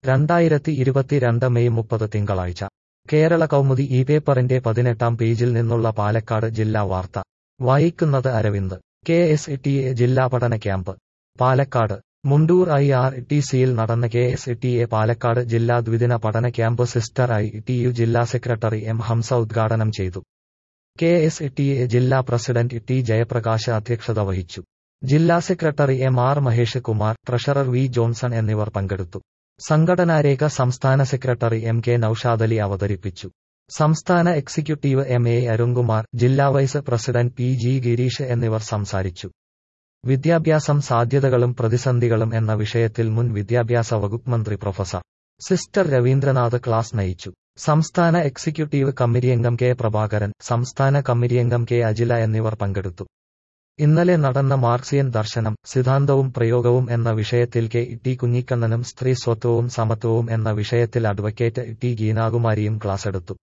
രണ്ടായിരത്തി ഇരുപത്തിരണ്ട് മെയ് മുപ്പത് തിങ്കളാഴ്ച കേരള കൗമുദി ഈ പേപ്പറിന്റെ പതിനെട്ടാം പേജിൽ നിന്നുള്ള പാലക്കാട് ജില്ലാ വാർത്ത വായിക്കുന്നത് Aravind K S T A ജില്ലാ പഠന camp Palakkad Mundur I R T സിയിൽ നടന്ന K S T A Palakkad ജില്ലാ ദ്വിദിന പഠന ക്യാമ്പ് സിസ്റ്റർ ഐ ടി യു ജില്ലാ സെക്രട്ടറി എം ഹംസ ഉദ്ഘാടനം ചെയ്തു കെ എസ് ടി എ ജില്ലാ പ്രസിഡന്റ് ടി ജയപ്രകാശ് അധ്യക്ഷത വഹിച്ചു ജില്ലാ secretary M R Mahesh Kumar treasurer V Johnson എന്നിവർ പങ്കെടുത്തു സംഘടനാരേഖ സംസ്ഥാന സെക്രട്ടറി എം കെ നൌഷാദലി അവതരിപ്പിച്ചു സംസ്ഥാന എക്സിക്യൂട്ടീവ് എം എ അരുൺകുമാർ ജില്ലാ vice president P G Gireesh എന്നിവർ സംസാരിച്ചു വിദ്യാഭ്യാസം സാധ്യതകളും പ്രതിസന്ധികളും എന്ന വിഷയത്തിൽ മുൻ വിദ്യാഭ്യാസ വകുപ്പ് മന്ത്രി പ്രൊഫസർ സിസ്റ്റർ രവീന്ദ്രനാഥ് ക്ലാസ് നയിച്ചു സംസ്ഥാന എക്സിക്യൂട്ടീവ് കമ്മിറ്റിയംഗം കെ പ്രഭാകരൻ സംസ്ഥാന കമ്മിറ്റിയംഗം കെ അജില എന്നിവർ പങ്കെടുത്തു ഇന്നലെ നടന്ന മാർക്സിയൻ ദർശനം സിദ്ധാന്തവും പ്രയോഗവും എന്ന വിഷയത്തിൽ കെ ടി കുഞ്ഞിക്കണ്ണനും സ്ത്രീ സ്വത്വവും സമത്വവും എന്ന വിഷയത്തിൽ അഡ്വക്കേറ്റ് ടി ഗീനാകുമാരിയും ക്ലാസെടുത്തു